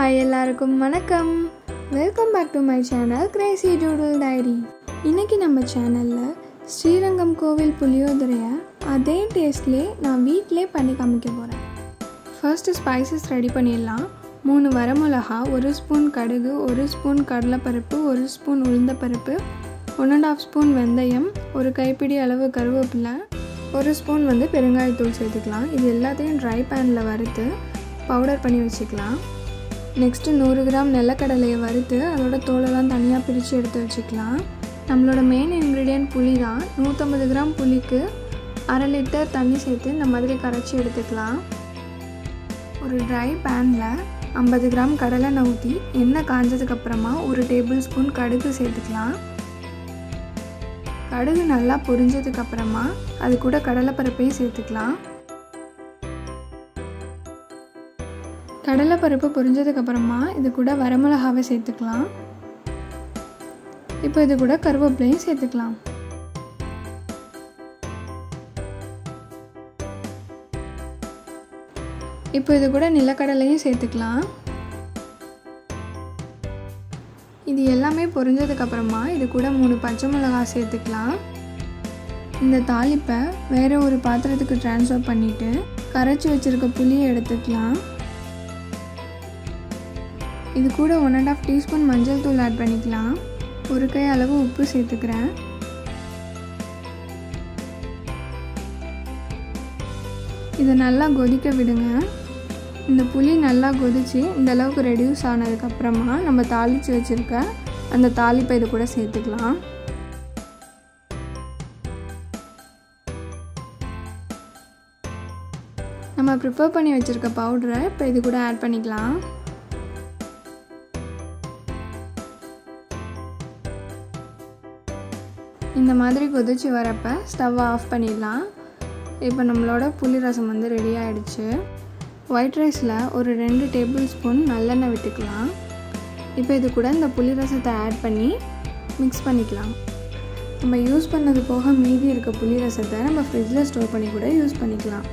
hi எல்லாருக்கும் வணக்கம் welcome back to my channel crazy doodle diary இன்னைக்கு நம்ம சேனலில் ஸ்ரீரங்கம் கோவில் புளியோதரையை அதே டேஸ்ட்லேயே நான் வீட்டிலே பண்ணி காமிக்க போகிறேன் ஃபர்ஸ்ட்டு ஸ்பைசஸ் ரெடி பண்ணிடலாம் மூணு வரமிளகா ஒரு ஸ்பூன் கடுகு ஒரு ஸ்பூன் கடலைப்பருப்பு ஒரு ஸ்பூன் உளுந்தப்பருப்பு ஒன் அண்ட் ஆஃப் ஸ்பூன் வெந்தயம் ஒரு கைப்பிடி அளவு கருவேப்பிலை ஒரு ஸ்பூன் வந்து பெருங்காயத்தூள் சேர்த்துக்கலாம் இது எல்லாத்தையும் ட்ரை பேனில் வறுத்து பவுடர் பண்ணி வச்சுக்கலாம் நெக்ஸ்ட்டு நூறு கிராம் நிலக்கடலையை வறுத்து அதோட தோலெல்லாம் தனியாக பிரித்து எடுத்து வச்சுக்கலாம் நம்மளோட மெயின் இன்க்ரீடியன்ட் புளி தான் நூற்றம்பது கிராம் புளிக்கு அரை லிட்டர் தண்ணி சேர்த்து இந்த மாதிரி கரைச்சி எடுத்துக்கலாம் ஒரு ட்ரை பேனில் ஐம்பது கிராம் கடலெண்ணெய் ஊற்றி எண்ணெய் காஞ்சதுக்கப்புறமா ஒரு டேபிள் ஸ்பூன் கடுகு சேர்த்துக்கலாம் கடுகு நல்லா பொரிஞ்சதுக்கப்புறமா அது கூட கடலைப்பருப்பையும் சேர்த்துக்கலாம் கடலைப்பருப்பு பொரிஞ்சதுக்கப்புறமா இது கூட வரமிளகாவை சேர்த்துக்கலாம் இப்போ இது கூட கருவேப்பிலையும் சேர்த்துக்கலாம் இப்போ இது கூட நிலக்கடலையும் சேர்த்துக்கலாம் இது எல்லாமே பொரிஞ்சதுக்கப்புறமா இது கூட மூணு பச்சை மிளகாய் சேர்த்துக்கலாம் இந்த தாளிப்பை வேறு ஒரு பாத்திரத்துக்கு ட்ரான்ஸ்ஃபர் பண்ணிவிட்டு கரைச்சி வச்சுருக்க புளியை எடுத்துக்கலாம் இது கூட ஒன் அண்ட் ஆஃப் டீஸ்பூன் மஞ்சள் தூள் ஆட் பண்ணிக்கலாம் ஒரு கை அளவு உப்பு சேர்த்துக்கிறேன் இதை நல்லா கொதிக்க விடுங்க இந்த புளி நல்லா கொதித்து இந்த அளவுக்கு ரெடியூஸ் ஆனதுக்கப்புறமா நம்ம தாளித்து வச்சுருக்க அந்த தாளிப்பை இது கூட சேர்த்துக்கலாம் நம்ம ப்ரிப்பேர் பண்ணி வச்சுருக்க பவுடரை இப்போ இது கூட ஆட் பண்ணிக்கலாம் இந்த மாதிரி கொதிச்சு வரப்போ ஸ்டவ்வை ஆஃப் பண்ணிடலாம் இப்போ நம்மளோட புளி ரசம் வந்து ரெடி ஆகிடுச்சு ஒயிட் ரைஸில் ஒரு ரெண்டு டேபிள் ஸ்பூன் நல்லெண்ணெய் விட்டுக்கலாம் இப்போ இது கூட இந்த புளி ரசத்தை ஆட் பண்ணி மிக்ஸ் பண்ணிக்கலாம் நம்ம யூஸ் பண்ணது போக மீதி இருக்க புளி ரசத்தை நம்ம ஃப்ரிட்ஜில் ஸ்டோர் பண்ணி கூட யூஸ் பண்ணிக்கலாம்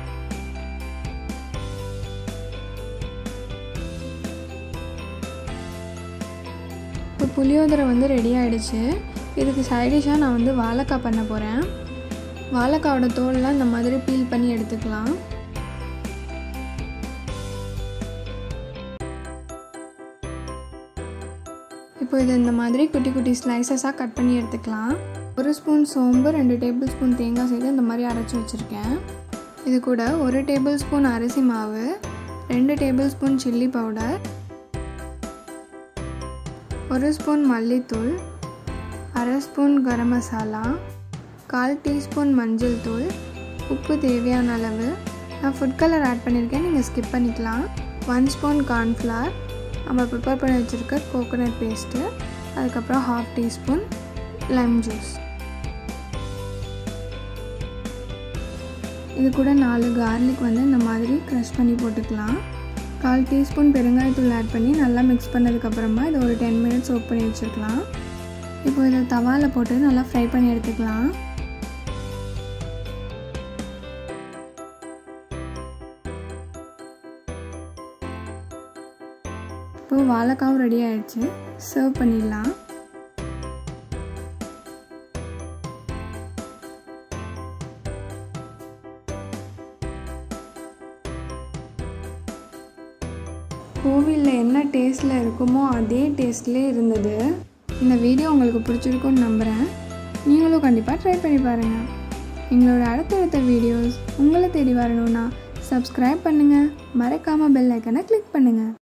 இப்போ புளியோதரை வந்து ரெடி ஆகிடுச்சு இதுக்கு சைடிஷாக நான் வந்து வாழைக்காய் பண்ண போகிறேன் வாழைக்காவோட தோல்லாம் இந்த மாதிரி பீல் பண்ணி எடுத்துக்கலாம் இப்போ இது இந்த மாதிரி குட்டி குட்டி ஸ்லைசஸாக கட் பண்ணி எடுத்துக்கலாம் ஒரு ஸ்பூன் சோம்பு ரெண்டு டேபிள் ஸ்பூன் தேங்காய் சேர்த்து இந்த மாதிரி அரைச்சி வச்சுருக்கேன் இது கூட ஒரு டேபிள் ஸ்பூன் அரிசி மாவு ரெண்டு டேபிள் ஸ்பூன் சில்லி பவுடர் ஒரு ஸ்பூன் மல்லித்தூள் அரை ஸ்பூன் கரம் மசாலா கால் டீஸ்பூன் மஞ்சள் தூள் உப்பு தேவையான அளவு நான் ஃபுட் கலர் ஆட் பண்ணியிருக்கேன் நீங்கள் ஸ்கிப் பண்ணிக்கலாம் ஒன் ஸ்பூன் கார்ன்ஃப்ளவர் நம்ம ப்ரிப்பேர் பண்ணி வச்சுருக்க கோகோனட் பேஸ்ட்டு அதுக்கப்புறம் ஹாஃப் டீஸ்பூன் லெமன் ஜூஸ் இது கூட நாலு கார்லிக் வந்து இந்த மாதிரி க்ரஷ் பண்ணி போட்டுக்கலாம் கால் டீஸ்பூன் பெருங்காயத்தூள் ஆட் பண்ணி நல்லா மிக்ஸ் பண்ணதுக்கப்புறமா இதை ஒரு டென் மினிட்ஸ் ஒர்க் பண்ணி வச்சுருக்கலாம் இப்போ இதை தவாவில் போட்டு நல்லா ஃப்ரை பண்ணி எடுத்துக்கலாம் இப்போ வாழைக்காவும் ரெடி ஆயிடுச்சு சர்வ் பண்ணிடலாம் கோவிலில் என்ன டேஸ்ட்டில் இருக்குமோ அதே டேஸ்ட்லேயே இருந்தது இந்த வீடியோ உங்களுக்கு பிடிச்சிருக்குன்னு நம்புகிறேன் நீங்களும் கண்டிப்பாக ட்ரை பண்ணி பாருங்கள் எங்களோட அடுத்தடுத்த வீடியோஸ் உங்களை தேடி வரணும்னா சப்ஸ்கிரைப் பண்ணுங்கள் மறக்காமல் பெல் ஐக்கனை கிளிக் பண்ணுங்கள்